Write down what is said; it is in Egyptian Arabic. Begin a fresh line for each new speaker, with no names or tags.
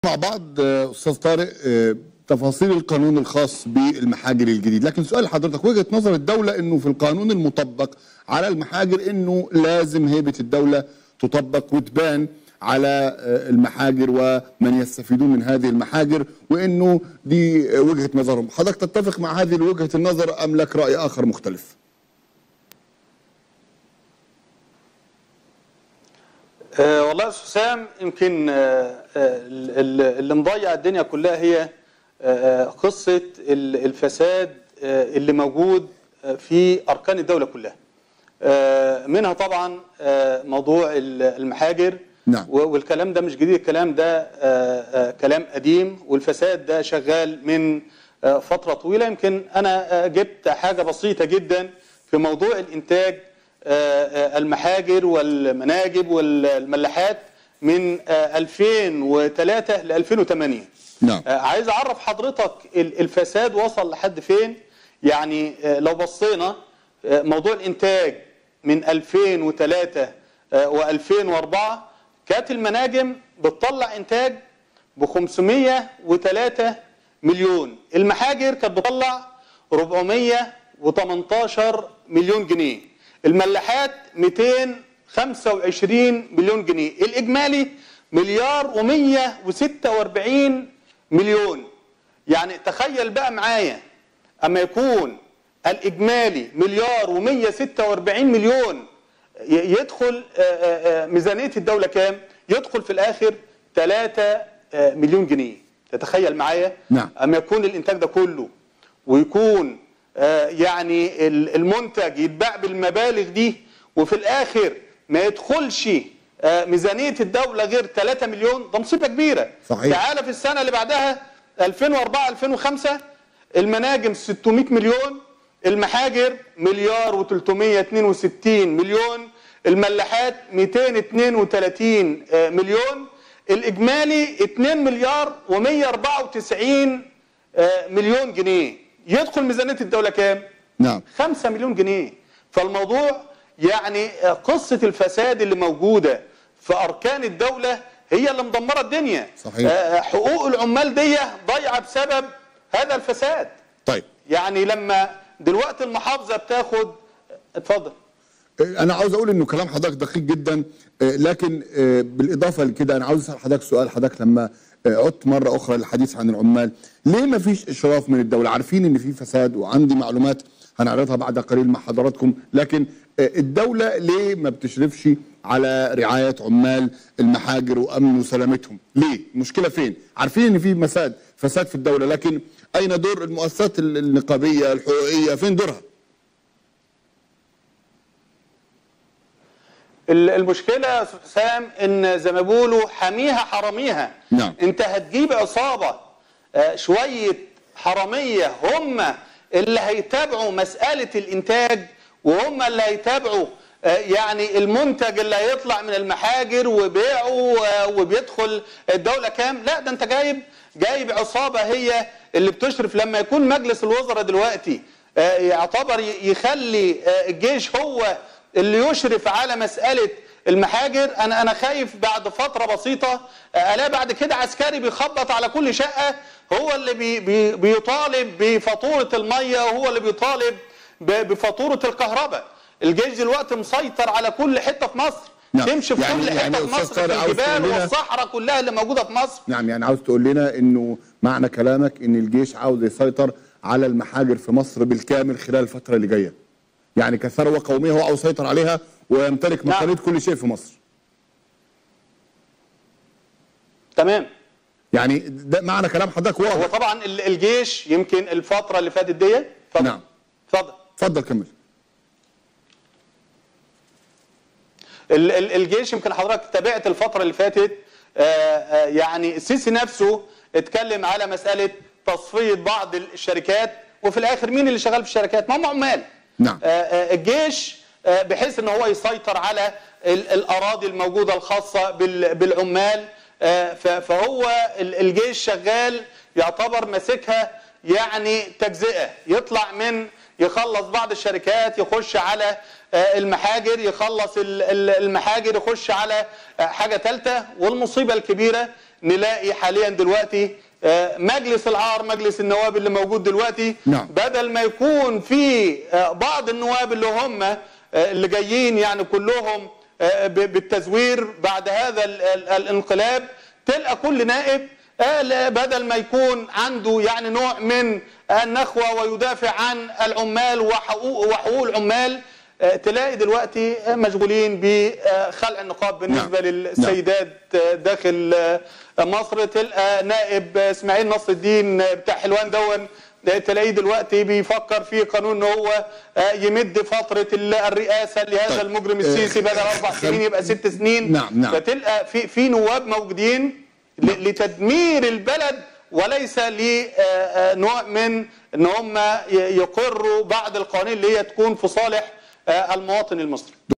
مع بعض آه، استاذ طارق آه، تفاصيل القانون الخاص بالمحاجر الجديد لكن سؤال حضرتك وجهه نظر الدوله انه في القانون المطبق على المحاجر انه لازم هيبه الدوله تطبق وتبان على آه، المحاجر ومن يستفيدون من هذه المحاجر وانه دي آه، وجهه نظرهم حضرتك تتفق مع هذه وجهه النظر ام لك راي اخر مختلف
أه والله يا استاذ حسام يمكن أه آه، ال- ال- اللي مضيع الدنيا كلها هي أه آه، قصه ال- الفساد أه اللي موجود آه، في اركان الدوله كلها. أه منها طبعا أه موضوع ال- المحاجر
نعم.
و- والكلام ده مش جديد الكلام ده أه آه، كلام قديم والفساد ده شغال من أه فتره طويله يمكن انا أه جبت حاجه بسيطه جدا في موضوع الانتاج آه، آه، المحاجر والمناجب والملاحات من آه، 2003 ل 2008
نعم.
آه، عايز اعرف حضرتك ال- الفساد وصل لحد فين يعني آه، لو بصينا آه، موضوع الانتاج من 2003 و2004 كانت المناجم بتطلع انتاج ب 503 مليون المحاجر كانت بتطلع 418 مليون جنيه الملاحات 225 مليون جنيه الاجمالي مليار و146 مليون يعني تخيل بقى معايا اما يكون الاجمالي مليار و146 مليون ي- يدخل آه، آه، آه، ميزانيه الدوله كام يدخل في الاخر 3 مليون جنيه تتخيل معايا
نعم.
اما يكون الانتاج ده كله ويكون آه، يعني ال- المنتج يتباع بالمبالغ دي وفي الاخر ما يدخلش آه، ميزانيه الدوله غير 3 مليون ده مصيبه كبيره
صحيح.
تعالى في السنه اللي بعدها 2004 2005 المناجم 600 مليون المحاجر مليار و362 مليون الملاحات 232 آه، مليون الاجمالي 2 مليار و194 مليون جنيه يدخل ميزانيه الدوله كام
نعم
5 مليون جنيه فالموضوع يعني آه، قصه الفساد اللي موجوده في اركان الدوله هي اللي مدمره الدنيا
صحيح.
آه، حقوق العمال دي ضايعه بسبب هذا الفساد
طيب
يعني لما دلوقتي المحافظه بتاخد اتفضل
انا عاوز اقول انه كلام حضرتك دقيق جدا آه، لكن آه، بالاضافه لكده انا عاوز اسال حضرتك سؤال حضرتك لما آه، عدت مره اخرى للحديث عن العمال ليه ما فيش اشراف من الدوله عارفين ان في فساد وعندي معلومات هنعرضها بعد قليل مع حضراتكم لكن آه، الدوله ليه ما بتشرفش على رعايه عمال المحاجر وامن وسلامتهم ليه المشكله فين عارفين ان في مساد فساد في الدوله لكن اين دور المؤسسات النقابيه الحقوقيه فين دورها
ال- المشكله يا أستاذ حسام ان زي ما بيقولوا حاميها حراميها
نعم.
انت هتجيب عصابه آه، شويه حراميه هم اللي هيتابعوا مساله الانتاج وهم اللي هيتابعوا آه، يعني المنتج اللي هيطلع من المحاجر وبيعه آه، وبيدخل الدوله كام لا ده انت جايب جايب عصابه هي اللي بتشرف لما يكون مجلس الوزراء دلوقتي آه، يعتبر ي- يخلي آه، الجيش هو اللي يشرف على مساله المحاجر انا انا خايف بعد فتره بسيطه آه، الاقي بعد كده عسكري بيخبط على كل شقه هو اللي بي بي بيطالب بفاتوره الميه وهو اللي بيطالب ب- بفاتوره الكهرباء الجيش دلوقتي مسيطر على كل حته في مصر
نعم.
تمشي في
يعني-
كل
يعني
حته في
أستاذ
مصر
طارق
في
عاوز
الجبال
تقول لنا-
والصحراء كلها اللي موجوده في مصر
نعم يعني عاوز تقول لنا انه معنى كلامك ان الجيش عاوز يسيطر على المحاجر في مصر بالكامل خلال الفتره اللي جايه يعني كثروه قوميه هو عاوز يسيطر عليها ويمتلك
نعم.
مقاليد كل شيء في مصر
تمام
يعني ده معنى كلام حضرتك
هو
واضح
طبعا ال- الجيش يمكن الفتره اللي فاتت دي اتفضل
نعم.
اتفضل
اتفضل كمل
ال- ال- الجيش يمكن حضرتك تابعت الفترة اللي فاتت آه، آه، يعني السيسي نفسه اتكلم على مسألة تصفية بعض الشركات وفي الآخر مين اللي شغال في الشركات؟ ما هم عمال.
نعم.
آه، آه، الجيش آه، بحيث ان هو يسيطر على ال- الأراضي الموجودة الخاصة بال- بالعمال آه، ف- فهو ال- الجيش شغال يعتبر ماسكها يعني تجزئة يطلع من يخلص بعض الشركات يخش على آه، المحاجر يخلص ال- ال- المحاجر يخش على آه، حاجة ثالثة والمصيبة الكبيرة نلاقي حاليا دلوقتي آه، مجلس العار مجلس النواب اللي موجود دلوقتي
نعم.
بدل ما يكون في آه، بعض النواب اللي هم آه، اللي جايين يعني كلهم آه، ب- بالتزوير بعد هذا ال- ال- الانقلاب تلقى كل نائب آه، لا- بدل ما يكون عنده يعني نوع من النخوة ويدافع عن العمال وحقوق وحقوق العمال آه، تلاقي دلوقتي آه، مشغولين بخلع النقاب بالنسبة
نعم.
للسيدات آه، داخل آه، مصر تلقى نائب آه، اسماعيل نصر الدين آه، بتاع حلوان دون ده تلاقيه دلوقتي بيفكر في قانون ان هو آه، يمد فتره ال- الرئاسه لهذا
طيب.
المجرم
آه،
السيسي بدل اربع
خل-
سنين يبقى ست سنين
نعم، نعم.
فتلقى في في نواب موجودين ل- لتدمير البلد وليس لنوع من ان هم ي- يقروا بعض القوانين اللي هي تكون في صالح آه، المواطن المصري